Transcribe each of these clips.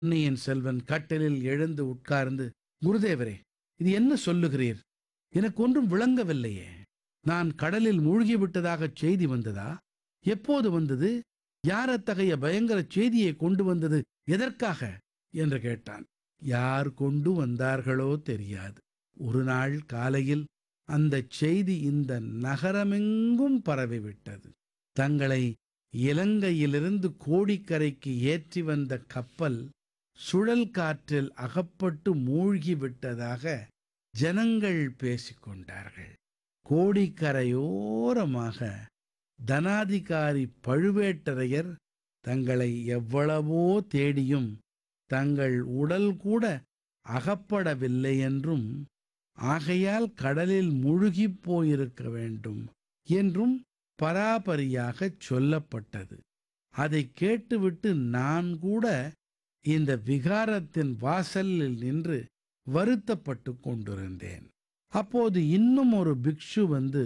பொன்னியின் செல்வன் கட்டிலில் எழுந்து உட்கார்ந்து குருதேவரே இது என்ன சொல்லுகிறீர் எனக்கு ஒன்றும் விளங்கவில்லையே நான் கடலில் மூழ்கிவிட்டதாகச் செய்தி வந்ததா எப்போது வந்தது யார் அத்தகைய பயங்கர செய்தியை கொண்டு வந்தது எதற்காக என்று கேட்டான் யார் கொண்டு வந்தார்களோ தெரியாது ஒரு நாள் காலையில் அந்தச் செய்தி இந்த நகரமெங்கும் பரவிவிட்டது தங்களை இலங்கையிலிருந்து கோடிக்கரைக்கு ஏற்றி வந்த கப்பல் சுழல் காற்றில் அகப்பட்டு மூழ்கி விட்டதாக ஜனங்கள் பேசிக்கொண்டார்கள் கோடிக்கரையோரமாக தனாதிகாரி பழுவேட்டரையர் தங்களை எவ்வளவோ தேடியும் தங்கள் உடல் கூட அகப்படவில்லை என்றும் ஆகையால் கடலில் முழுகிப் போயிருக்க வேண்டும் என்றும் பராபரியாகச் சொல்லப்பட்டது அதைக் கேட்டுவிட்டு நான் கூட இந்த விகாரத்தின் வாசலில் நின்று வருத்தப்பட்டு கொண்டிருந்தேன் அப்போது இன்னும் ஒரு பிக்ஷு வந்து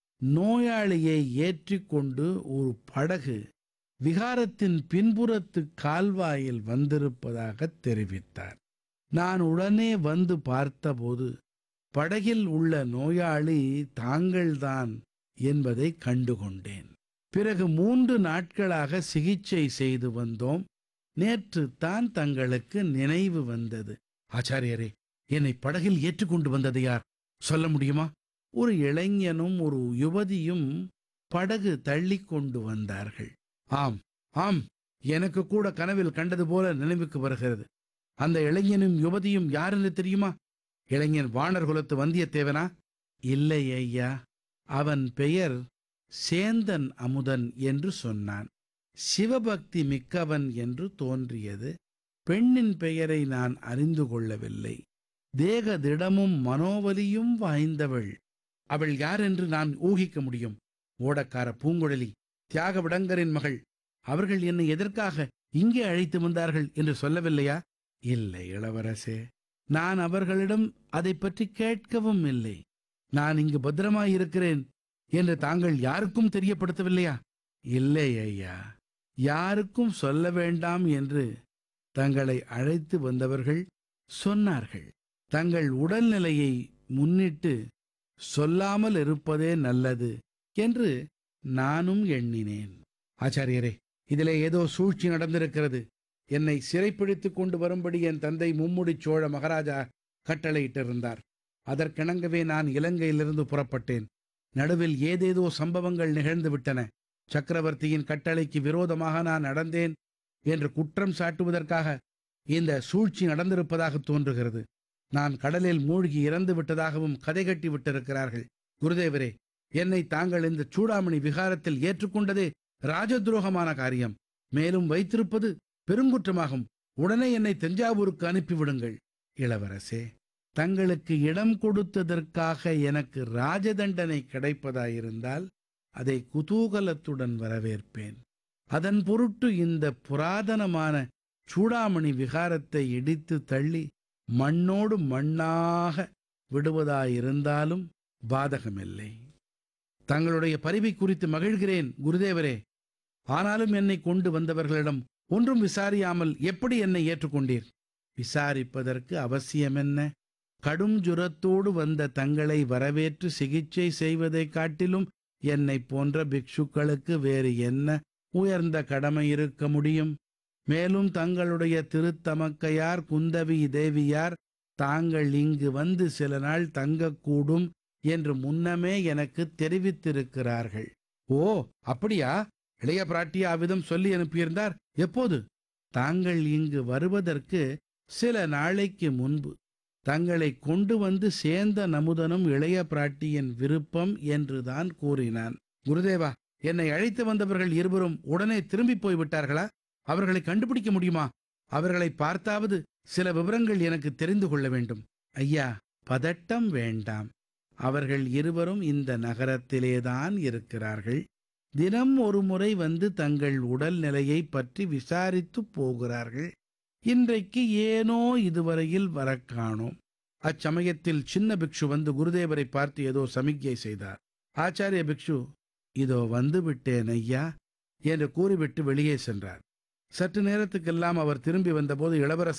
நோயாளியை ஏற்றிக்கொண்டு ஒரு படகு விகாரத்தின் பின்புறத்து கால்வாயில் வந்திருப்பதாக தெரிவித்தார் நான் உடனே வந்து பார்த்தபோது படகில் உள்ள நோயாளி தாங்கள்தான் என்பதை கண்டுகொண்டேன் பிறகு மூன்று நாட்களாக சிகிச்சை செய்து வந்தோம் நேற்று தான் தங்களுக்கு நினைவு வந்தது ஆச்சாரியரே என்னை படகில் ஏற்றுக்கொண்டு வந்தது யார் சொல்ல முடியுமா ஒரு இளைஞனும் ஒரு யுவதியும் படகு தள்ளி கொண்டு வந்தார்கள் ஆம் ஆம் எனக்கு கூட கனவில் கண்டது போல நினைவுக்கு வருகிறது அந்த இளைஞனும் யுவதியும் யாருன்னு தெரியுமா இளைஞன் வாணர் குலத்து வந்தியத்தேவனா இல்லை ஐயா அவன் பெயர் சேந்தன் அமுதன் என்று சொன்னான் சிவபக்தி மிக்கவன் என்று தோன்றியது பெண்ணின் பெயரை நான் அறிந்து கொள்ளவில்லை தேக திடமும் மனோவலியும் வாய்ந்தவள் அவள் யார் என்று நான் ஊகிக்க முடியும் ஓடக்கார பூங்குழலி தியாக விடங்கரின் மகள் அவர்கள் என்னை எதற்காக இங்கே அழைத்து வந்தார்கள் என்று சொல்லவில்லையா இல்லை இளவரசே நான் அவர்களிடம் அதை பற்றி கேட்கவும் இல்லை நான் இங்கு பத்திரமாயிருக்கிறேன் என்று தாங்கள் யாருக்கும் தெரியப்படுத்தவில்லையா இல்லை ஐயா யாருக்கும் சொல்ல வேண்டாம் என்று தங்களை அழைத்து வந்தவர்கள் சொன்னார்கள் தங்கள் உடல்நிலையை முன்னிட்டு சொல்லாமல் இருப்பதே நல்லது என்று நானும் எண்ணினேன் ஆச்சாரியரே இதிலே ஏதோ சூழ்ச்சி நடந்திருக்கிறது என்னை சிறைப்பிடித்துக் கொண்டு வரும்படி என் தந்தை மும்முடிச் சோழ மகாராஜா கட்டளையிட்டிருந்தார் அதற்கிணங்கவே நான் இலங்கையிலிருந்து புறப்பட்டேன் நடுவில் ஏதேதோ சம்பவங்கள் நிகழ்ந்து விட்டன சக்கரவர்த்தியின் கட்டளைக்கு விரோதமாக நான் நடந்தேன் என்று குற்றம் சாட்டுவதற்காக இந்த சூழ்ச்சி நடந்திருப்பதாக தோன்றுகிறது நான் கடலில் மூழ்கி இறந்து விட்டதாகவும் கதை கட்டி விட்டிருக்கிறார்கள் குருதேவரே என்னை தாங்கள் இந்த சூடாமணி விகாரத்தில் ஏற்றுக்கொண்டதே ராஜதுரோகமான காரியம் மேலும் வைத்திருப்பது பெருங்குற்றமாகும் உடனே என்னை தஞ்சாவூருக்கு அனுப்பிவிடுங்கள் இளவரசே தங்களுக்கு இடம் கொடுத்ததற்காக எனக்கு ராஜதண்டனை கிடைப்பதாயிருந்தால் அதை குதூகலத்துடன் வரவேற்பேன் அதன் பொருட்டு இந்த புராதனமான சூடாமணி விகாரத்தை இடித்து தள்ளி மண்ணோடு மண்ணாக விடுவதாயிருந்தாலும் பாதகமில்லை தங்களுடைய பரிவை குறித்து மகிழ்கிறேன் குருதேவரே ஆனாலும் என்னை கொண்டு வந்தவர்களிடம் ஒன்றும் விசாரியாமல் எப்படி என்னை ஏற்றுக்கொண்டீர் விசாரிப்பதற்கு அவசியமென்ன கடும் ஜுரத்தோடு வந்த தங்களை வரவேற்று சிகிச்சை செய்வதைக் காட்டிலும் என்னைப் போன்ற பிக்ஷுக்களுக்கு வேறு என்ன உயர்ந்த கடமை இருக்க முடியும் மேலும் தங்களுடைய திருத்தமக்கையார் குந்தவி தேவியார் தாங்கள் இங்கு வந்து சில நாள் தங்கக்கூடும் என்று முன்னமே எனக்கு தெரிவித்திருக்கிறார்கள் ஓ அப்படியா இளைய பிராட்டியா அவ்விதம் சொல்லி அனுப்பியிருந்தார் எப்போது தாங்கள் இங்கு வருவதற்கு சில நாளைக்கு முன்பு தங்களை கொண்டு வந்து சேர்ந்த நமுதனும் இளைய பிராட்டியின் விருப்பம் என்றுதான் கூறினான் குருதேவா என்னை அழைத்து வந்தவர்கள் இருவரும் உடனே திரும்பி போய் விட்டார்களா அவர்களை கண்டுபிடிக்க முடியுமா அவர்களை பார்த்தாவது சில விவரங்கள் எனக்கு தெரிந்து கொள்ள வேண்டும் ஐயா பதட்டம் வேண்டாம் அவர்கள் இருவரும் இந்த நகரத்திலேதான் இருக்கிறார்கள் தினம் ஒரு முறை வந்து தங்கள் உடல் நிலையை பற்றி விசாரித்து போகிறார்கள் இன்றைக்கு ஏனோ இதுவரையில் வரக் காணோம் அச்சமயத்தில் சின்ன பிக்ஷு வந்து குருதேவரை பார்த்து ஏதோ சமிக்ஞை செய்தார் ஆச்சாரிய பிக்ஷு இதோ வந்து விட்டேன் ஐயா என்று கூறிவிட்டு வெளியே சென்றார் சற்று நேரத்துக்கெல்லாம் அவர் திரும்பி வந்தபோது இளவரசர்